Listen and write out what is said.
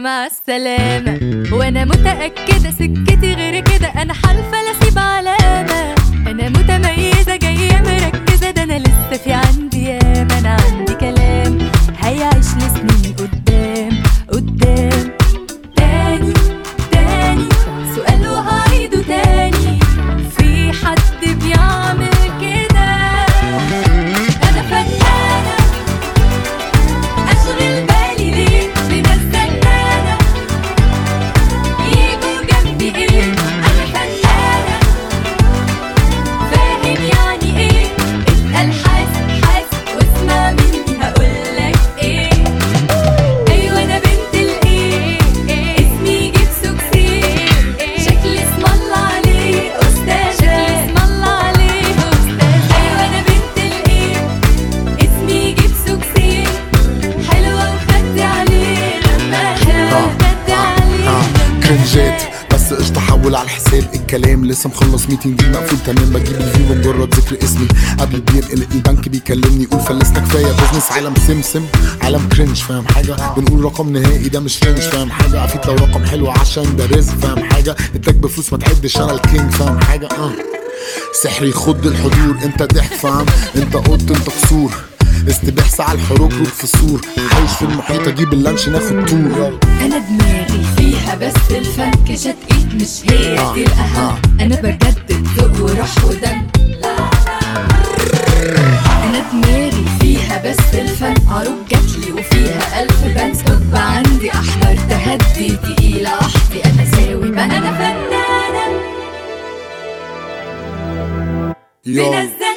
مع السلامة وانا متأكدة سكتي غير كده انا حالفة لا اسيب علامة انا متميزة جاية مركزة ده انا لسه في عندي ياما انا عندي كلام هيعيش لسنين قدام قدام تاني تاني سؤال وهعيده تاني في حد بيعمل كده انا فنانة اشغل بالي ليه بناس زنانة يجوا جنبي ايه انا فنانة فاهم يعني ايه اسأل حاسب حاسب واسمع مني هقولك ايه ايوه انا بنت الايه اسمي جيب سكسين شكلي اسم الله عليه استاذ شكلي اسم الله عليه استاذ ايوه انا بنت الايه اسمي جيب سكسين حلوه وخدي عليه لما خدي عليه لما كرنجات بس قشطة حول على الحساب الكلام لسه مخلص ميتنج مقفول تمام بجيب الفيو بمجرد ذكر اسمي قبل بينقل البنك بيكلمني يقول فلسنا كفايه بزنس عالم سمسم عالم كرنج فاهم حاجه بنقول رقم نهائي ده مش رينج فاهم حاجه عفيت لو رقم حلو عشان ده رزق فاهم حاجه اداك بفلوس ما تعدش انا الكينج فاهم حاجه اه سحر يخض الحضور انت ضحك فاهم انت قط انت قصور استباح ساعة الحروب روك في السور عايش في المحيط اجيب اللانش ناخد طول يلا انا دماغي فيها بس الفنكشة ايد مش هي آه، دي الاهم انا بجدد ذوق وروح ودم انا دماغي فيها بس الفن عروض جاتلي وفيها الف بند طب عندي احضر تهدي تقيلة وحدي انا ساوي بقى انا فنانة من يلا الزمن